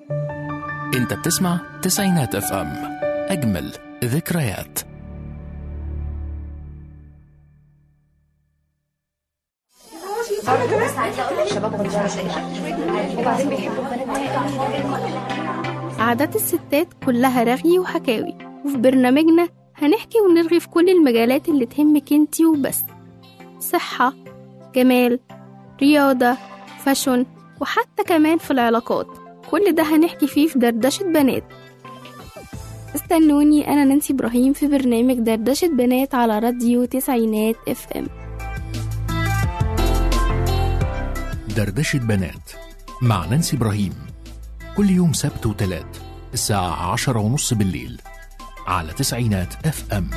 انت بتسمع تسعينات اف ام اجمل ذكريات عادات الستات كلها رغي وحكاوي وفي برنامجنا هنحكي ونرغي في كل المجالات اللي تهمك انتي وبس صحة جمال رياضة فاشن وحتى كمان في العلاقات كل ده هنحكي فيه في دردشة بنات استنوني أنا نانسي إبراهيم في برنامج دردشة بنات على راديو تسعينات اف ام دردشة بنات مع نانسي إبراهيم كل يوم سبت وتلات الساعة عشرة ونص بالليل على تسعينات اف ام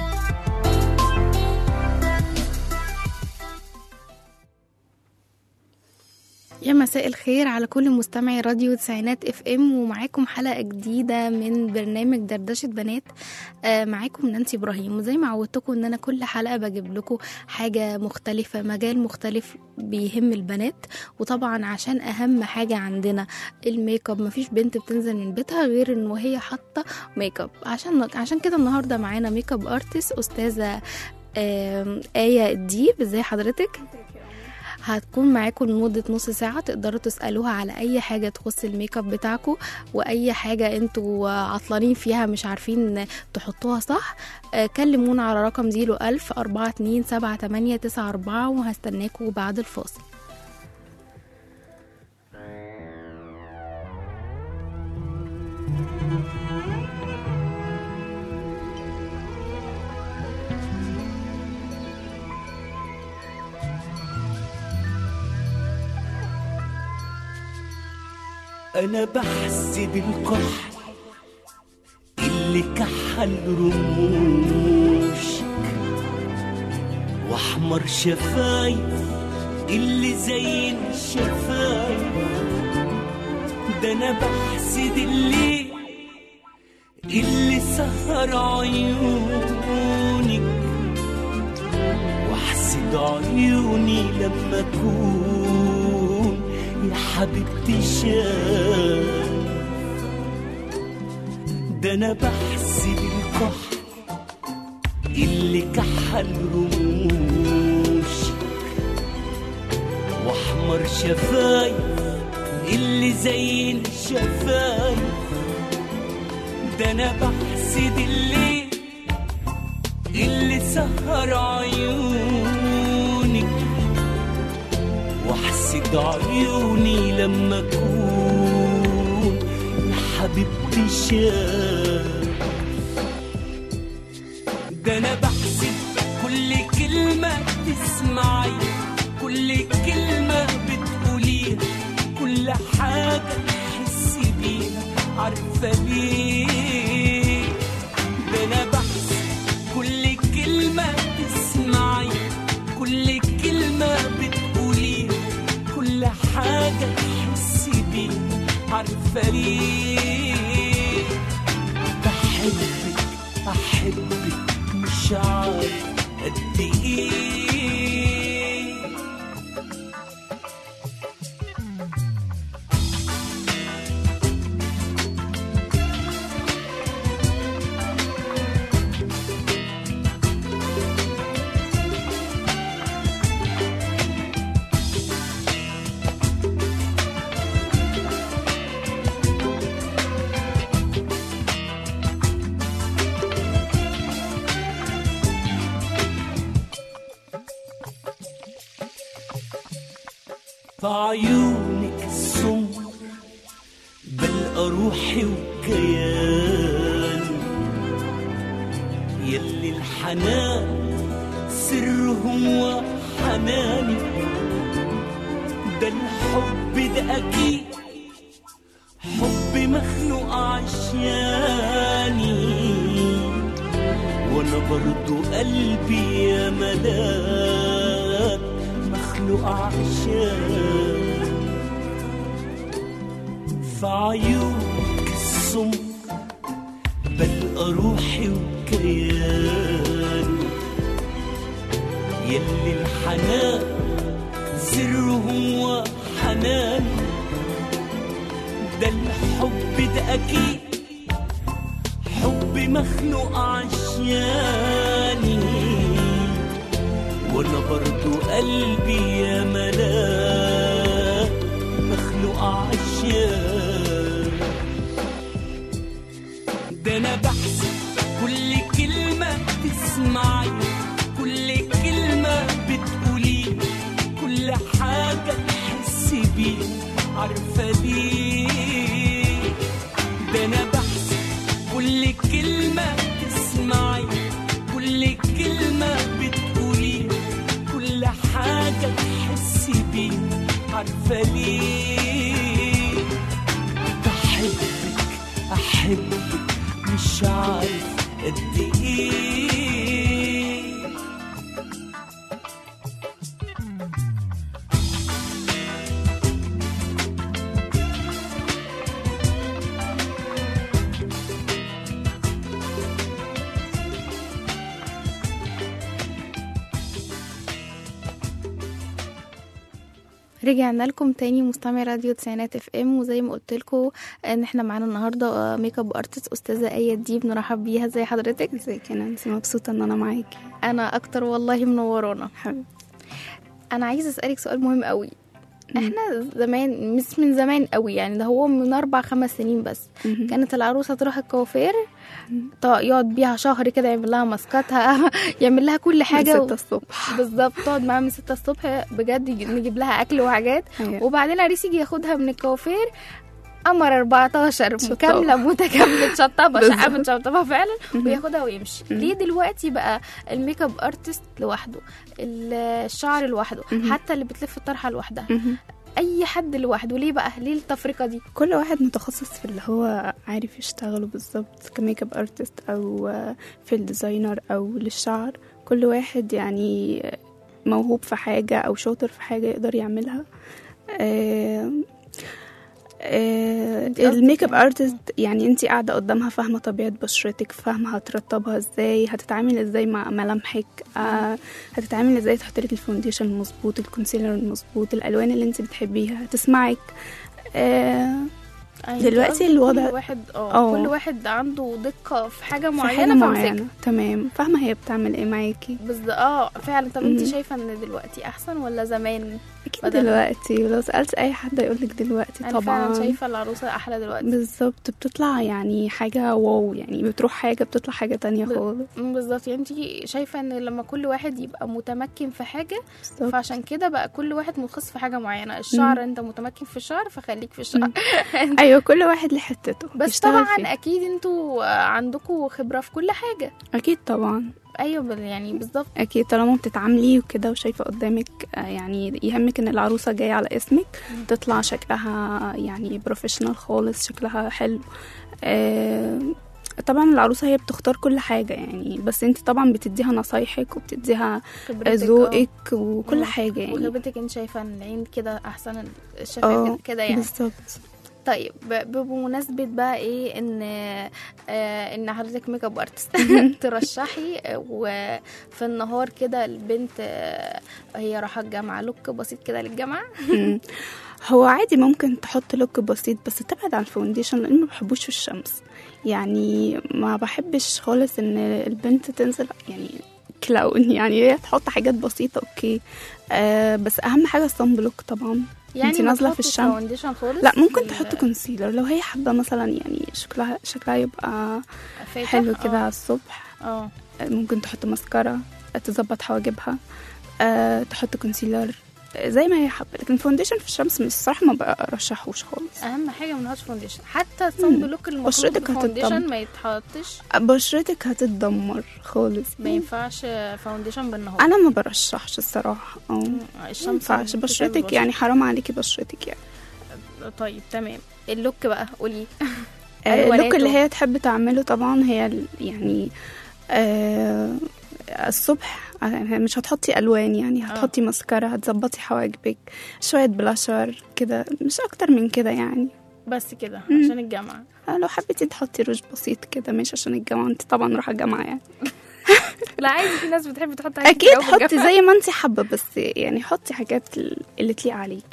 يا مساء الخير على كل مستمعي راديو تسعينات اف ام ومعاكم حلقة جديدة من برنامج دردشة بنات آه معاكم نانسي ابراهيم وزي ما عودتكم ان انا كل حلقة بجيب لكم حاجة مختلفة مجال مختلف بيهم البنات وطبعا عشان اهم حاجة عندنا الميك اب مفيش بنت بتنزل من بيتها غير ان وهي حاطة ميك اب عشان عشان كده النهاردة معانا ميك اب ارتست استاذة آه آية الديب ازاي حضرتك؟ هتكون معاكم لمدة نص ساعة تقدروا تسألوها على أي حاجة تخص الميك اب بتاعكم وأي حاجة انتوا عطلانين فيها مش عارفين تحطوها صح آه، كلمونا على رقم زيرو ألف أربعة اتنين سبعة تمانية تسعة أربعة وهستناكوا بعد الفاصل أنا بحسد الكحل اللي كحل رموشك وأحمر شفايف اللي زين الشفايف ده أنا بحسد الليل اللي سهر عيونك واحسد عيوني لما اكون يا حبيبتي شاف ده انا بحسب الكحل اللي كحل رموشك واحمر شفايف اللي زين الشفايف ده انا بحسد الليل اللي سهر عيونك واحسد عيوني لما اكون يا حبيبتي شاف ده انا بحسد كل كلمة تسمعي كل كلمة بتقوليها كل حاجة تحسي بيها عارفة ليه ده انا بحسد كل كلمة تسمعي كل كلمة بتقوليها كل حاجة تحسي بيها عارفة ليه بحبك أحبك مش عارف قد إيه في عيونك السمر بلقى روحي وكياني يلي الحنان سرهم وحناني ده الحب ده أكيد حب مخلوق عشاني وانا برضو قلبي يا ملاك مخلوق عشان في عيونك السمر بلقى روحي وكياني يلي الحنان سرهم وحنان ده الحب أكيد حبي مخلوق عشاني وانا برضو قلبي يا ملاك مخلوق عشاني ده انا بحسب كل كلمة تسمعي كل كلمة بتقولي كل حاجة تحسي بيها عارفة ليه ده انا بحسب كل كلمة تسمعي كل كلمة بتقولي كل حاجة تحسي بيها عارفة ليه بحبك أحبك مش عارف قد إيه رجعنا لكم تاني مستمع راديو تسعينات اف ام وزي ما قلت لكم ان احنا معانا النهارده ميك اب ارتست استاذه ايه ديب نرحب بيها زي حضرتك ازيك يا نانسي مبسوطة ان انا معاكي انا اكتر والله منورانا حبيبتي انا عايزه اسالك سؤال مهم قوي احنا زمان مش من زمان قوي يعني ده هو من اربع خمس سنين بس مهم. كانت العروسه تروح الكوافير ط- يقعد بيها شهر كده يعمل لها ماسكاتها يعمل لها كل حاجه من ستة الصبح بالظبط تقعد معاها من 6 الصبح بجد يجي- نجيب لها اكل وحاجات أيوة. وبعدين عريس يجي ياخدها من الكوافير قمر 14 شطابة. كامله متكامله شطبه شقه بالظبط. متشطبه فعلا مهم. وياخدها ويمشي مهم. ليه دلوقتي بقى الميك اب ارتست لوحده ال- الشعر لوحده مهم. حتى اللي بتلف الطرحه لوحدها مهم. اي حد لوحده ليه بقى ليه التفرقه دي كل واحد متخصص في اللي هو عارف يشتغله بالظبط كميك اب ارتست او في الديزاينر او للشعر كل واحد يعني موهوب في حاجة او شاطر في حاجة يقدر يعملها آه، آه، انت قصدك الميك اب يعني- ارتست يعني انت قاعده قدامها فاهمه طبيعه بشرتك فاهمه هترطبها ازاي هتتعامل ازاي مع ملامحك آه هتتعامل ازاي تحط لك الفونديشن المظبوط الكونسيلر المظبوط الالوان اللي انت بتحبيها هتسمعك آه يعني دلوقتي قصدك الوضع- كل واحد اه اه. كل واحد عنده دقه في حاجه في معينه حاجه فمسكها. معينه تمام فاهمه هي بتعمل ايه معاكي بس اه فعلا طب انت مهم. شايفه ان دلوقتي احسن ولا زمان اكيد بدل- دلوقتي ولو سالت اي حد هيقول لك دلوقتي انا طبعا فعلا شايفه العروسه احلى دلوقتي بالظبط بتطلع يعني حاجه واو يعني بتروح حاجه بتطلع حاجه تانية ب- خالص مم، بالظبط يعني انت شايفه ان لما كل واحد يبقى متمكن في حاجه بالظبط فعشان كده بقى كل واحد متخصص في حاجه معينه الشعر انت متمكن في الشعر فخليك في الشعر ايوه كل واحد له حتته بس يشتغل طبعا فيها. اكيد انتوا عندكم خبره في كل حاجه اكيد طبعا ايوه بال- يعني بالظبط اكيد طالما بتتعاملي وكده وشايفه قدامك آه، يعني يهمك ان العروسه جايه على اسمك تطلع شكلها يعني بروفيشنال خالص شكلها حلو آه، طبعا العروسه هي بتختار كل حاجه يعني بس انت طبعا بتديها نصايحك وبتديها خبرتك ذوقك وكل مم. حاجه اه. يعني وخبرتك انت شايفه ان العين كده احسن اه الشفايف كده يعني بالظبط طيب ب- بمناسبة بقى ايه ان آه ان حضرتك ميك اب ارتست ترشحي آه، وفي النهار كده البنت آه هي رايحة الجامعة لوك بسيط كده للجامعة مم. هو عادي ممكن تحط لوك بسيط بس تبعد عن الفونديشن لان ما بحبوش في الشمس يعني ما بحبش خالص ان البنت تنزل يعني كلاون يعني هي تحط حاجات بسيطة اوكي آه بس اهم حاجة الصن بلوك طبعا يعني انتي ما نازلة في تحطش الشمس؟ فاونديشن خالص لا ممكن ال- تحط كونسيلر لو هي حابة مثلا يعني شكلها شكلها يبقى فاتح؟ حلو كده اه. على الصبح اه آه، ممكن تحط ماسكارا تظبط حواجبها أه تحط كونسيلر آه، زي ما هي حابة لكن فونديشن في الشمس مش الصراحة ما برشحوش خالص اهم حاجة ما نحطش فاونديشن حتى الصن بلوك المفروض بشرتك فاونديشن هتتدمر. ما يتحطش بشرتك هتتدمر خالص ما ينفعش فاونديشن بالنهار انا ما برشحش الصراحه اه مم، ما الشمس ينفعش بتتعب بشرتك البشرة. يعني حرام عليكي بشرتك يعني طيب تمام اللوك بقى قولي آه، اللوك ألواناته. اللي هي تحب تعمله طبعا هي ال- يعني آه الصبح آه، مش هتحطي الوان يعني هتحطي ماسكارا هتظبطي حواجبك شويه بلاشر كده مش اكتر من كده يعني بس كده مم. عشان الجامعة آه، لو حبيتي تحطي روج بسيط كده مش عشان الجامعه انت طبعا رايحه جامعه يعني لا عادي في ناس بتحب تحط حاجات اكيد كتير أوي في حطي الجامعة. زي ما انت حابه بس يعني حطي حاجات اللي تليق عليكي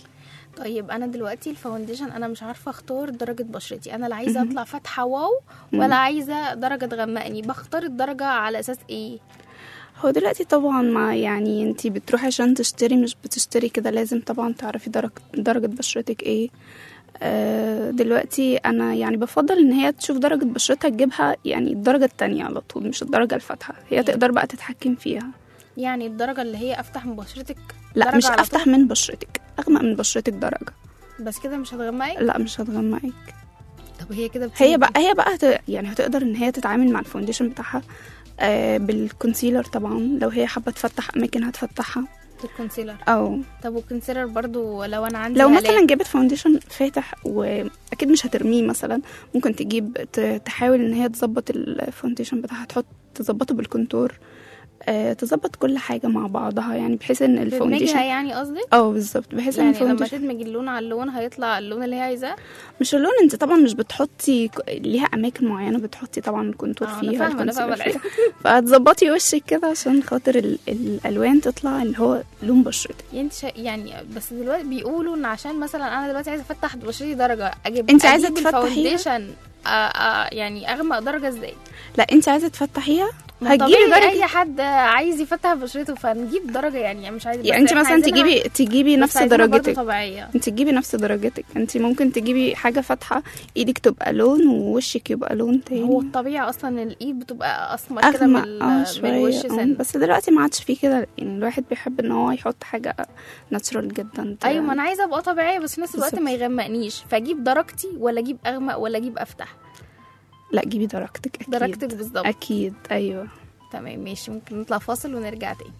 طيب انا دلوقتي الفاونديشن انا مش عارفه اختار درجه بشرتي انا لا عايزه اطلع فاتحه واو ولا عايزه درجه تغمقني بختار الدرجه على اساس ايه هو دلوقتي طبعا ما يعني انتي بتروحي عشان تشتري مش بتشتري كده لازم طبعا تعرفي درجة, درجة بشرتك ايه آه، دلوقتي انا يعني بفضل ان هي تشوف درجة بشرتها تجيبها يعني الدرجة التانية على طول مش الدرجة الفاتحة هي تقدر بقى تتحكم فيها يعني الدرجه اللي هي افتح من بشرتك لا درجة مش على افتح طول؟ من بشرتك اغمق من بشرتك درجة بس كده مش هتغمقك لا مش هتغمقك طب هي كده بتيجي هي بقى هي بقى هت- يعني هتقدر ان هي تتعامل مع الفونديشن بتاعها آه بالكونسيلر طبعا لو هي حابه تفتح اماكن هتفتحها الكونسيلر او طب والكونسيلر برضو لو انا عندي لو هالات مثلا جابت فاونديشن فاتح واكيد مش هترميه مثلا ممكن تجيب ت- تحاول ان هي تظبط الفاونديشن بتاعها تحط تظبطه بالكونتور آه تظبط كل حاجه مع بعضها يعني بحيث ان تدمجها الفاونديشن يعني قصدك اه بالظبط بحيث ان يعني لما الفاونديشن تدمج اللون على اللون هيطلع اللون اللي هي عايزاه مش اللون انت طبعا مش بتحطي ك- ليها اماكن معينه بتحطي طبعا الكونتور آه، فيها انا فاهمه انا فاهمه الكونسيلر العيب. فيها. فهتظبطي وشك كده عشان خاطر ال- الالوان تطلع اللي هو لون بشرتك يعني انت شا... يعني بس دلوقتي بيقولوا ان عشان مثلا انا دلوقتي عايزه افتح بشرتي درجه اجيب انت عايزة أجيب تفتحيها؟ الفاونديشن آه آه يعني اغمق درجه ازاي لا انت عايزه تفتحيها ما هتجيبي طبيعي درجه اي حد عايز يفتح بشرته فنجيب درجه يعني مش عايز يعني انت مثلا تجيبي تجيبي نفس درجتك طبيعيه انت تجيبي نفس درجتك انت ممكن تجيبي حاجه فاتحه ايدك تبقى لون ووشك يبقى لون تاني هو الطبيعي اصلا الايد بتبقى اسمر كده من, اغمق ال- اه من شويه الوش اه سن بس دلوقتي ما عادش فيه كده يعني الواحد بيحب ان هو يحط حاجه ناتشرال جدا ت- ايوه ما انا عايزه ابقى طبيعيه بس في نفس الوقت ما بالظبط. يغمقنيش فاجيب درجتي ولا اجيب اغمق ولا اجيب افتح لا جيبي درجتك اكيد درجتك بالظبط اكيد ايوه تمام ماشي ممكن نطلع فاصل ونرجع تاني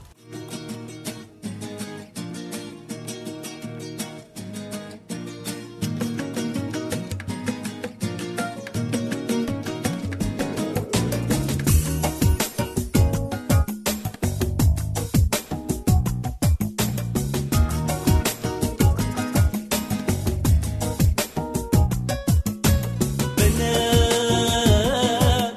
بنات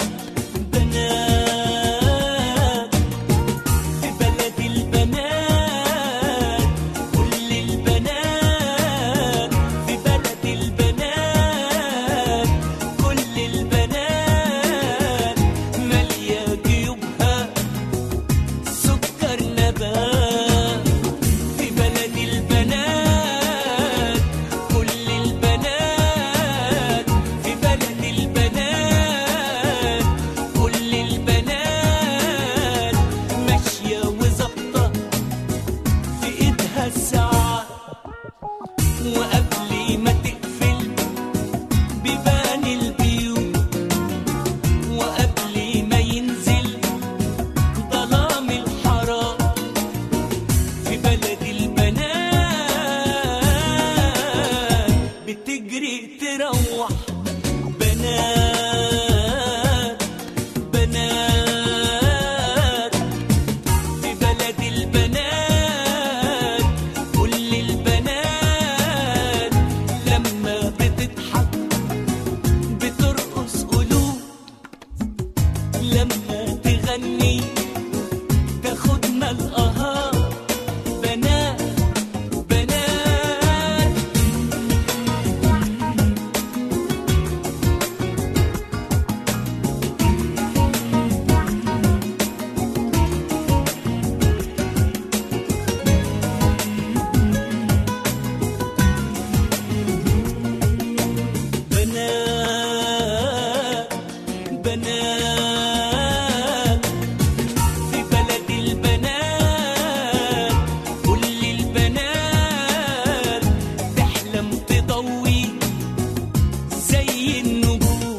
بنات في بلد البنات كل البنات في بلد البنات كل البنات مالية جيوبها سكر نبات في بلد البنات كل البنات في بلد البنات كل البنات ماشية وظابطة في ايدها الساعة وقبل ما تقفل بيبان البيوت وقبل ما ينزل ظلام الحرام في بلد البنات بتجري تروح بنات بنات في بلد البنات كل البنات لما بتضحك بترقص قلوب لما تغني تاخدنا القهار بنات بنات بنات بنات في بلد البنات كل البنات تحلم تضوي زي النجوم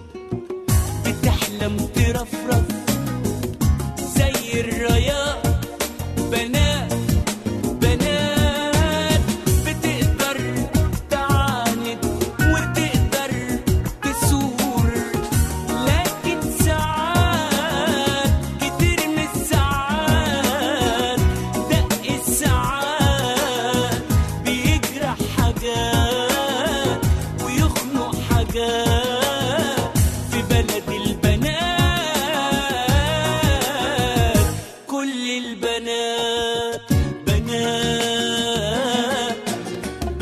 بتحلم ترفرف زي الرياض بنات بنات بتقدر تعاند وتقدر تثور لكن ساعات كتير من الساعات دق الساعات بيجرح حاجات ويخنق حاجات في بلد البنات كل البنات بنات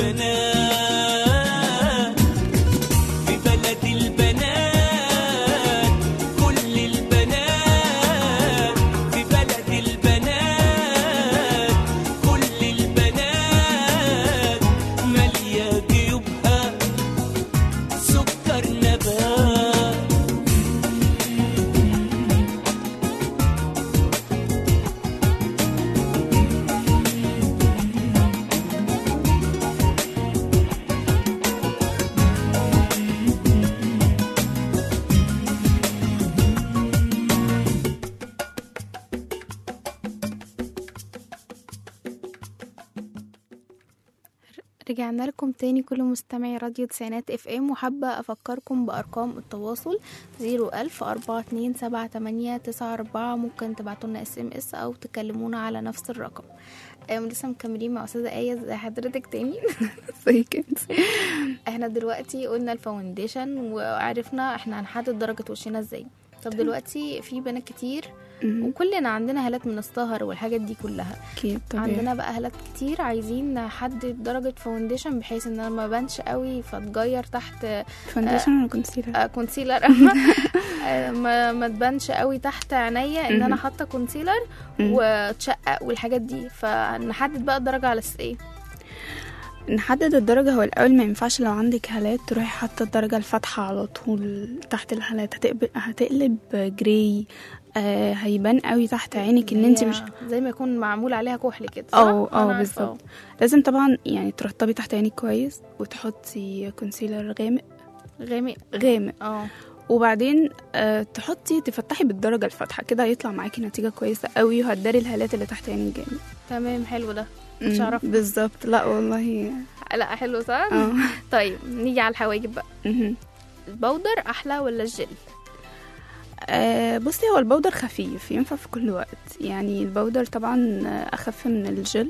رجعنا لكم تاني كل مستمعي راديو تسعينات اف ام وحابة افكركم بارقام التواصل زيرو الف اربعة اتنين سبعة تمانية تسعة اربعة ممكن تبعتولنا اس ام اس او تكلمونا على نفس الرقم آم، لسه مكملين مع استاذة آية زي حضرتك تاني زي كده احنا دلوقتي قلنا الفاونديشن وعرفنا احنا هنحدد درجة وشنا ازاي طب دلوقتي في بنات كتير مهم. وكلنا عندنا هالات من السهر والحاجات دي كلها اكيد طبيعي عندنا بقى هالات كتير عايزين نحدد درجة فاونديشن بحيث ان انا ما بانش قوي فتغير تحت فاونديشن ولا كونسيلر آه، كونسيلر آه، ما, ما تبانش قوي تحت عينيا ان انا مهم. حاطه كونسيلر مم. وتشقق والحاجات دي فنحدد بقى الدرجه على اساس ايه نحدد الدرجة هو الأول ما ينفعش لو عندك هالات تروحي حاطة الدرجة الفاتحة على طول تحت الهالات هتقلب هتقلب جراي آه هيبان قوي تحت عينك ان انت هي مش زي ما يكون معمول عليها كحل كده صح؟ اه أنا اه عارفة. بالظبط لازم طبعا يعني ترطبي تحت عينك كويس وتحطي كونسيلر غامق غامق غامق اه وبعدين آه تحطي تفتحي بالدرجة الفاتحة كده هيطلع معاكي نتيجة كويسة قوي وهتداري الهالات اللي تحت عينك جامد تمام حلو ده مش مم، عارفة. بالظبط لا والله لا حلو صح اه طيب نيجي على الحواجب بقى مهم. البودر احلى ولا الجل آه بصي هو البودر خفيف ينفع في كل وقت يعني البودر طبعا آه، اخف من الجل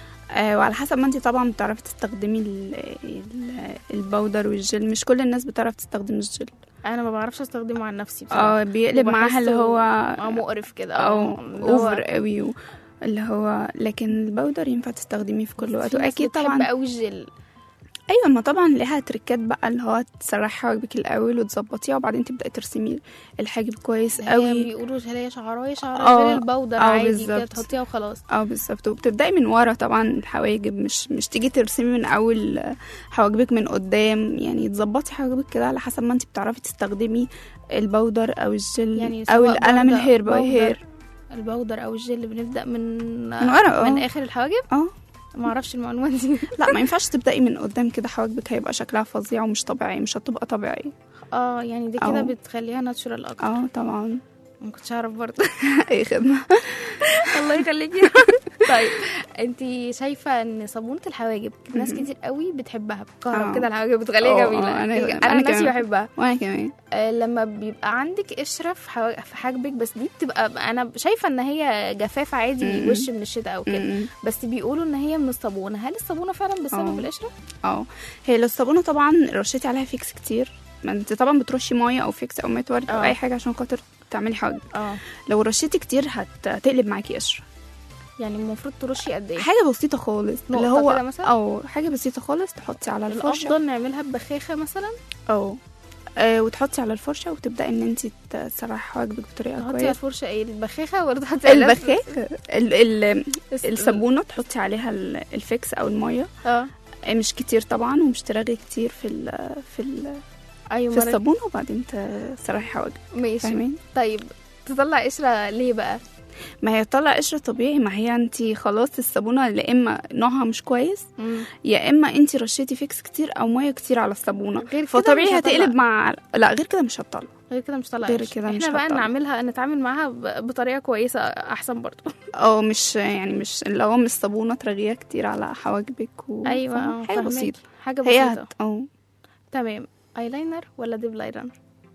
آه وعلى حسب ما انت طبعا بتعرفي تستخدمي ال- ال- البودر والجل مش كل الناس بتعرف تستخدم الجل انا ما بعرفش استخدمه عن نفسي بصراحه اه بيقلب معاها اللي وبحسه- هو اه مقرف كده او اللي هو- اوفر قوي و- اللي هو لكن البودر ينفع تستخدميه في كل وقت في ناس واكيد بتحب طبعا قوي الجل ايوه ما طبعا ليها تريكات بقى اللي هو تسرحي حواجبك الاول وتظبطيها وبعدين تبداي ترسمي الحاجب كويس هي قوي بيقولوا اللي هي شعرايه اه، شعرايه غير البودر اه، عادي كده بالظبط. تحطيها وخلاص اه بالظبط وبتبداي من ورا طبعا الحواجب مش مش تيجي ترسمي من اول حواجبك من قدام يعني تظبطي حواجبك كده على حسب ما انت بتعرفي تستخدمي البودر او الجل يعني او سواء القلم بودر- الهير باي بودر هير البودر او الجل بنبدا من من ورا اه من اخر الحواجب اه ما اعرفش المعلومات دي لا ما ينفعش تبداي من قدام كده حواجبك هيبقى شكلها فظيع ومش طبيعي مش هتبقى طبيعي اه يعني دي كده اه. بتخليها ناتشورال اكتر اه طبعا ما كنتش اعرف برضه اي خدمه الله يخليكي طيب انت شايفه ان صابونه الحواجب ناس مهم. كتير قوي بتحبها بتكهرب اه. كده الحواجب بتخليها اه، جميله اه، انا- انا, انا أنا نفسي كمان. بحبها وانا كمان آه، لما بيبقى عندك قشره في حوا- في حاجبك بس دي بتبقى انا شايفه ان هي جفاف عادي مم. وش من الشتاء او كده م-م. بس بيقولوا ان هي من الصابونه هل الصابونه فعلا بسبب اه. القشره اه هي لو الصابونه طبعا رشيتي عليها فيكس كتير ما انت طبعا بترشي ميه او فيكس او ميه ورد او اه. اي حاجه عشان خاطر تعملي حاجب اه لو رشيتي كتير هت- هتقلب معاكي قشره يعني المفروض ترشي قد ايه حاجه بسيطه خالص اللي نقطة هو كده مثلا؟ او حاجه بسيطه خالص تحطي على الفرشه الافضل نعملها ببخاخه مثلا او آه وتحطي على الفرشه وتبداي ان انت تسرحي حواجبك بطريقه تحطي على كويسه الفرشه ايه البخاخه ولا تحطي على البخاخ ال- ال- الس- الصابونه تحطي عليها ال- الفيكس او الميه اه آه، مش كتير طبعا ومش ترغي كتير في ال في ال ايوه في مرة- الصابونه وبعدين تسرحي حواجبك ماشي فاهمين طيب تطلع قشره ليه بقى ما هي تطلع قشره طبيعي ما هي انت خلاص الصابونه يا اما نوعها مش كويس يا اما انت رشيتي فيكس كتير او ميه كتير على الصابونه غير كده مش فطبيعي هطلع. هتقلب مع لا غير كده مش هتطلع غير كده مش طالعه غير قشرة. كده مش احنا بقى هتطلع. نعملها نتعامل معاها ب- بطريقه كويسه احسن برضو اه مش يعني مش اللي هو مش صابونه ترغيها كتير على حواجبك و... ايوه فاهمة؟ اه حاجه فاهماكي. بسيطه حاجه هي بسيطه هت... اه تمام ايلاينر ولا ديب لاينر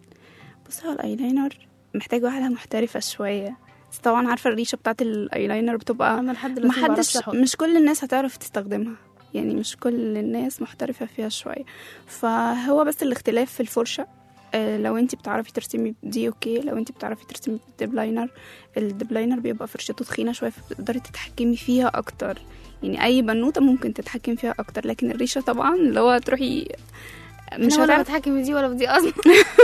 بصي هو الايلاينر محتاج واحده محترفه شويه بس طبعا عارفه الريشه بتاعت الايلاينر بتبقى انا لحد دلوقتي ما محدش بعرفش احط مش كل الناس هتعرف تستخدمها يعني مش كل الناس محترفة فيها شوية فهو بس الاختلاف في الفرشة آه، لو انت بتعرفي ترسمي دي اوكي لو انت بتعرفي ترسمي بالديب لاينر الديب لاينر بيبقى فرشته تخينة شوية فبتقدري تتحكمي فيها اكتر يعني اي بنوتة ممكن تتحكم فيها اكتر لكن الريشة طبعا اللي هو تروحي مش انا ولا هتعرف بتحكم في دي ولا في دي اصلا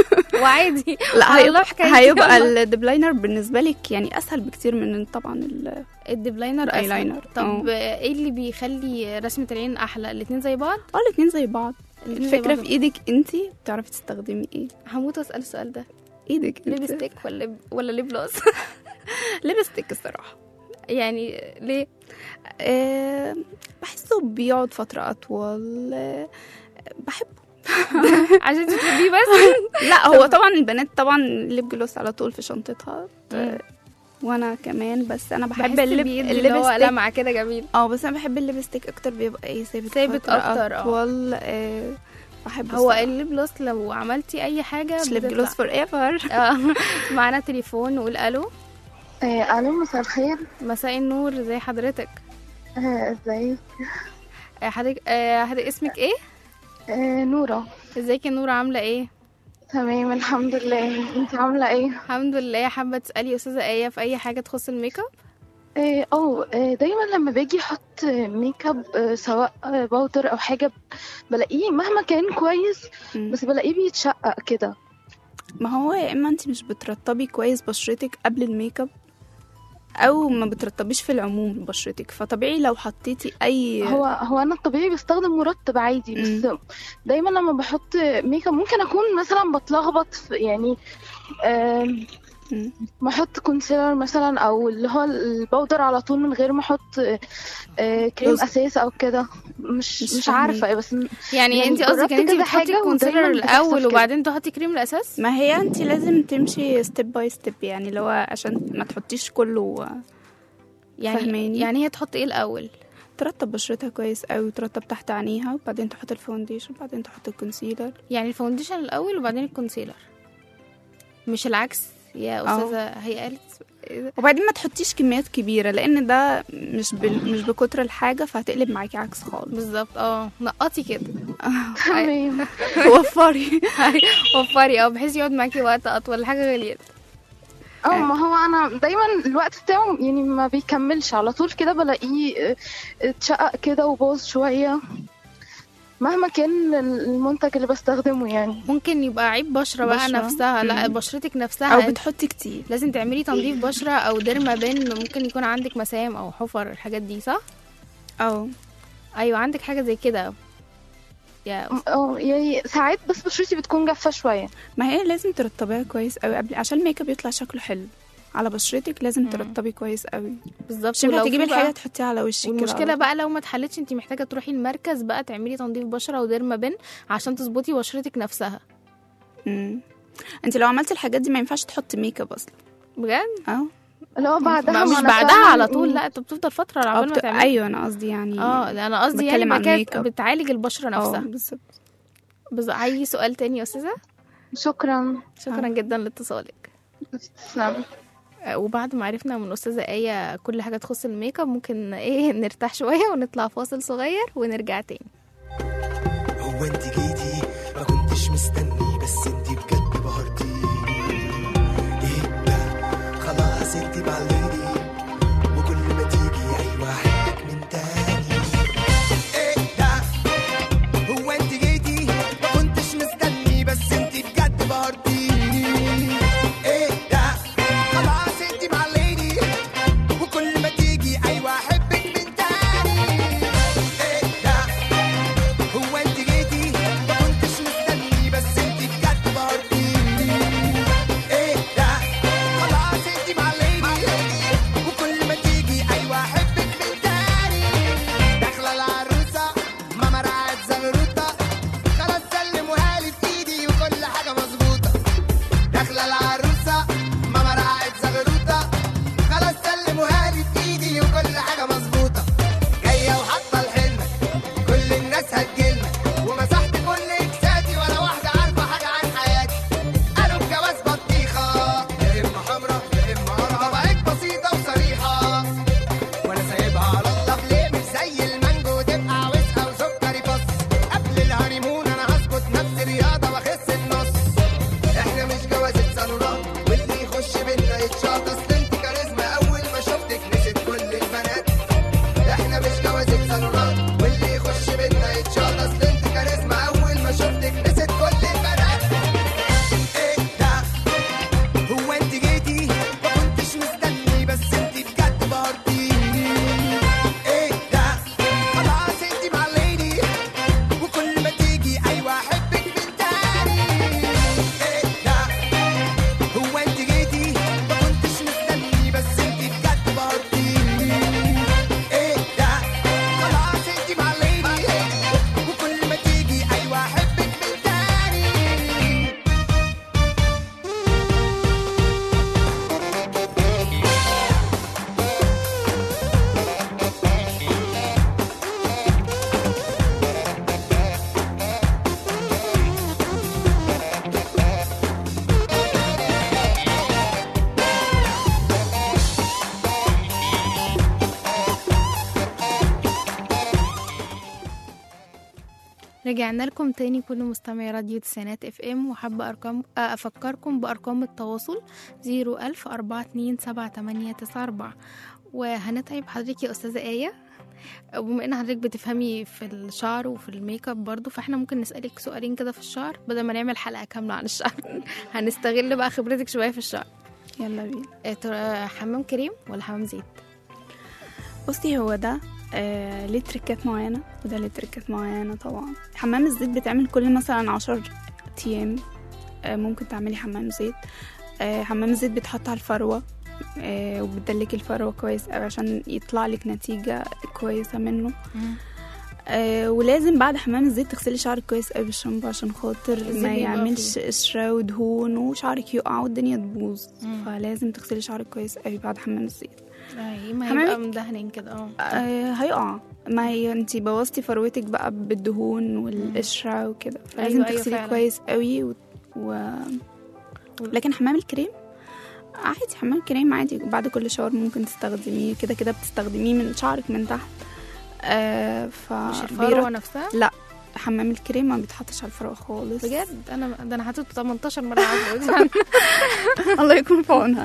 وعادي لا على الله هيبقى, حكايتي هيبقى والله. الديب لاينر بالنسبة لك يعني اسهل بكتير من طبعا ال- الديب لاينر الأيلاينر، أسهل. طب ايه اللي بيخلي رسمه العين احلى الاتنين زي بعض اه الاتنين زي بعض الاتنين زي الفكرة بعض. في ايدك انت بتعرفي تستخدمي ايه هموت واسال السؤال ده ايدك انت. ليبستيك ولا ولا ليب جلوس لبستك الصراحة يعني ليه أه بحسه بيقعد فترة أطول أه بحبه عشان انت بتحبيه بس لا هو طبعا البنات طبعا ليب جلوس على طول في شنطتها مم. أه وانا كمان بس انا بحب بحس اللب بيدي اللي هو الليبستيك لمعة كده جميل اه بس انا بحب الليبستيك اكتر بيبقى ايه ثابت ثابت فترة أكتر، اه. اطول آه بحب هو الليب جلوس لو عملتي اي حاجة ليب بتطلع. جلوس فور ايفر اه معانا تليفون نقول الو آه، الو مساء الخير مساء النور ازي حضرتك آه، ازيك آه، حضرتك آه، حضرتك اسمك ايه آه، نورة ازيك يا نور عامله ايه تمام الحمد لله انت عاملة ايه الحمد لله حابه تسالي استاذه ايه في اي حاجه تخص الميك اب اه أو، آه، دايما لما باجي احط ميك اب آه، سواء آه، باودر او حاجة بلاقيه مهما كان كويس مم. بس بلاقيه بيتشقق كده ما هو يا اما انت مش بترطبي كويس بشرتك قبل الميك اب او ما بترطبيش في العموم بشرتك فطبيعي لو حطيتي اي هو هو انا الطبيعي بستخدم مرطب عادي بس دايما لما بحط ميك اب ممكن اكون مثلا بتلخبط في يعني آم، مم. ما احط كونسيلر مثلا او اللي هو البودر على طول من غير ما احط آه، كريم لوز. اساس او كده مش مش مش فاهمة. عارفه بس يعني, يعني انت قصدك جربت ان انت كذا بتحطي حاجة الكونسيلر ودايماً بتحصل الاول كده. وبعدين تحطي كريم الاساس ما هي انت لازم تمشي ستيب باي ستيب يعني لو عشان ما تحطيش كله يعني فاهماني؟ يعني هي تحط ايه الاول ترطب بشرتها كويس قوي وترطب تحت عينيها وبعدين تحط الفونديشن وبعدين تحط الكونسيلر يعني الفاونديشن الاول وبعدين الكونسيلر مش العكس يا اه. استاذه هي قالت إيه ده؟ وبعدين ما تحطيش كميات كبيره لان ده مش بال... مش بكتر الحاجه فهتقلب معاكي عكس خالص بالظبط اه نقطي كده تمام وفري وفري اه بحيث يقعد معاكي وقت اطول حاجه غليت اه ما هو انا دايما الوقت بتاعه يعني ما بيكملش على طول كده بلاقيه آه، اتشقق كده وبوظ شويه مهما كان المنتج اللي بستخدمه يعني ممكن يبقى عيب بشره بقى بشرة. نفسها لا مم. بشرتك نفسها او انت بتحطي كتير لازم تعملي تنظيف بشره او ديرما بين ممكن يكون عندك مسام او حفر الحاجات دي صح اه ايوه عندك حاجه زي كده يا أستاذ. اه يعني ساعات بس بشرتي بتكون جافه شويه ما هي لازم ترطبيها كويس قوي قبل عشان الميك اب يطلع شكله حلو على بشرتك لازم مم. ترطبي كويس قوي بالظبط مش ينفع ولو تجيبي في بقى- الحاجه تحطيها على وشك كده والمشكله على بقى لو ما اتحلتش انت محتاجه تروحي المركز بقى تعملي تنظيف بشره وديرما بين عشان تظبطي بشرتك نفسها طول. انت لو عملتي الحاجات دي ما ينفعش تحطي ميك اب اصلا بجد اه اللي هو بعدها ما ما مش أنا بعدها فعلاً على طول إيه، لا انت بتفضل فتره أو عقبال ما بت... تعملي ايوه انا قصدي يعني اه لا انا قصدي يعني بتكلم عن ما كانت الميك اب. بتعالج البشره اه نفسها بالظبط بس عايزي سؤال تاني يا استاذه شكرا شكرا آه. جدا لاتصالك تسلمي آه، وبعد ما عرفنا من استاذه ايه كل حاجه تخص الميك اب ممكن ايه نرتاح شويه ونطلع فاصل صغير ونرجع تاني هو انت جيتي ما كنتش مستني بس انت بجد بهرتيني ايه ده خلاص انت بعليني وكل ما تيجي ايوه احبك من تاني ايه ده هو انت جيتي ما كنتش مستني بس انت بجد بهرتيني ايه ده خلاص انت بعليني وكل ما تيجي ايوه احبك من تاني ايه ده هو انت جيتي ما كنتش مستني بس رجعنا لكم تاني كل مستمعي راديو تسعينات اف ام وحابة أرقام آه، أفكركم بأرقام التواصل زيرو ألف أربعة اتنين سبعة تمانية تسعة أربعة وهنتعب حضرتك يا أستاذة آية وبما ان حضرتك بتفهمي في الشعر وفي الميك اب برضو فاحنا ممكن نسألك سؤالين كده في الشعر بدل ما نعمل حلقة كاملة عن الشعر هنستغل بقى خبرتك شوية في الشعر يلا بينا آه، ترى حمام كريم ولا حمام زيت بصي هو ده آه ليه تريكات معينة وده ليه تريكات معينة طبعا حمام الزيت بيتعمل كل مثلا عشر أيام آه ممكن تعملي حمام زيت آه حمام الزيت بيتحط على الفروة آه وبتدلكي الفروة كويس أوي عشان يطلع لك نتيجة كويسة منه آه ولازم بعد حمام الزيت تغسلي شعرك كويس قوي بالشامبو عشان خاطر الزيت ما بيبقى يعملش قشرة ودهون وشعرك يقع والدنيا تبوظ مم. فلازم تغسلي شعرك كويس قوي بعد حمام الزيت اي ما حمامك- هيبقى مدهنين كده اه آه هيقع ما هي انتي بوظتي فروتك بقى بالدهون والقشرة وكده فلازم أيوة، أيوة تغسلي فعلا. كويس قوي و... و... لكن حمام الكريم عادي حمام الكريم عادي بعد كل شاور ممكن تستخدميه كده كده بتستخدميه من شعرك من تحت آه ف مش الفروة بيرط- نفسها لا حمام الكريم ما بيتحطش على الفروة خالص بجد انا ده انا حطيته 18 مره عارفه الله يكون في عونها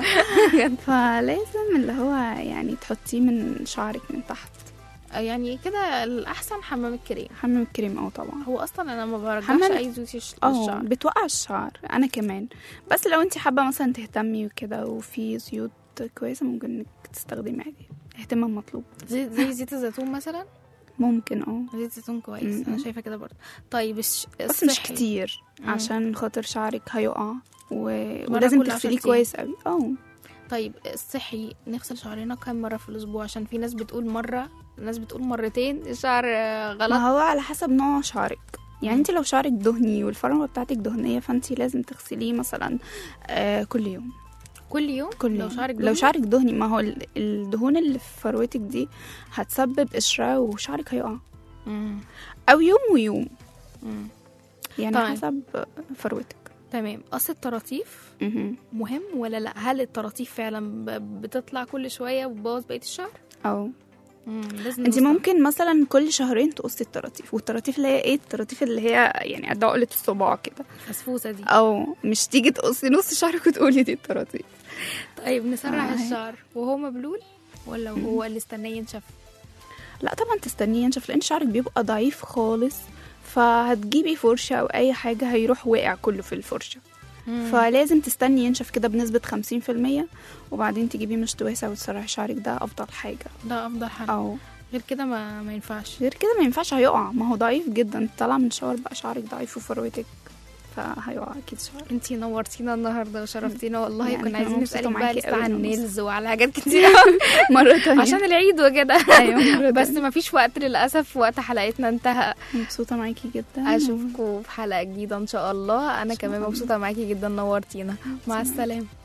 فلازم اللي هو يعني تحطيه من شعرك من تحت يعني كده الاحسن حمام الكريم حمام الكريم اه طبعا هو اصلا انا ما برجعش حمام- اي زيوت للش- اه للشعر بتوقع الشعر انا كمان بس لو انت حابه مثلا تهتمي وكده وفي زيوت كويسه ممكن انك تستخدمي عادي اهتمام مطلوب زي زي زيت الزيتون مثلا ممكن اه زيت الزيتون كويس انا م-م. شايفه كده برضه طيب الش... بس مش الصحي. كتير مم. عشان خاطر شعرك هيقع و... ولازم كل عشر تغسليه أيام. كويس قوي اه طيب الصحي نغسل شعرنا كم مره في الاسبوع عشان في ناس بتقول مره ناس بتقول مرتين الشعر آه، غلط ما هو على حسب نوع شعرك يعني انت لو شعرك دهني والفروه بتاعتك دهنيه فانت لازم تغسليه مثلا آه كل يوم كل يوم كل لو يوم. شعرك لو دهني؟ شعرك دهني ما هو ال- الدهون اللي في فروتك دي هتسبب قشره وشعرك هيقع مم. او يوم ويوم مم. يعني طيب. حسب فروتك تمام قص الطراطيف مهم. مهم ولا لا هل الطراطيف فعلا ب- بتطلع كل شويه وبتبوظ بقيه الشعر او مم. لازم انت نستخدم. ممكن مثلا كل شهرين تقصي الطراطيف والطراطيف اللي هي ايه الطراطيف اللي هي يعني قد عقله الصباع كده الفسفوسه دي او مش تيجي تقصي نص شعرك وتقولي دي الطراطيف طيب نسرح آه. الشعر وهو مبلول ولا هو اللي استناه ينشف لا طبعا تستنيه ينشف لان شعرك بيبقى ضعيف خالص فهتجيبي فرشة او اي حاجة هيروح واقع كله في الفرشة فلازم تستني ينشف كده بنسبة 50% وبعدين تجيبي مشط واسع وتسرحي شعرك ده افضل حاجة ده افضل حل او غير كده ما, ما ينفعش غير كده ما ينفعش هيقع ما هو ضعيف جدا طالع من شاور بقى شعرك ضعيف وفروتك فهيقع اكيد شعر انتي نورتينا النهارده وشرفتينا والله يعني كنا كنا عايزين مبسوطة نسالك بقى معاكي لسه قوي عن والله. النيلز وعلى حاجات كتير مرة تانية عشان العيد وكده ايوه مرة بس تانية. ما فيش وقت للاسف وقت حلقتنا انتهى مبسوطة معاكي جدا اشوفكم في حلقه جديده ان شاء الله انا كمان مبسوطه معاكي جدا نورتينا مع السلامه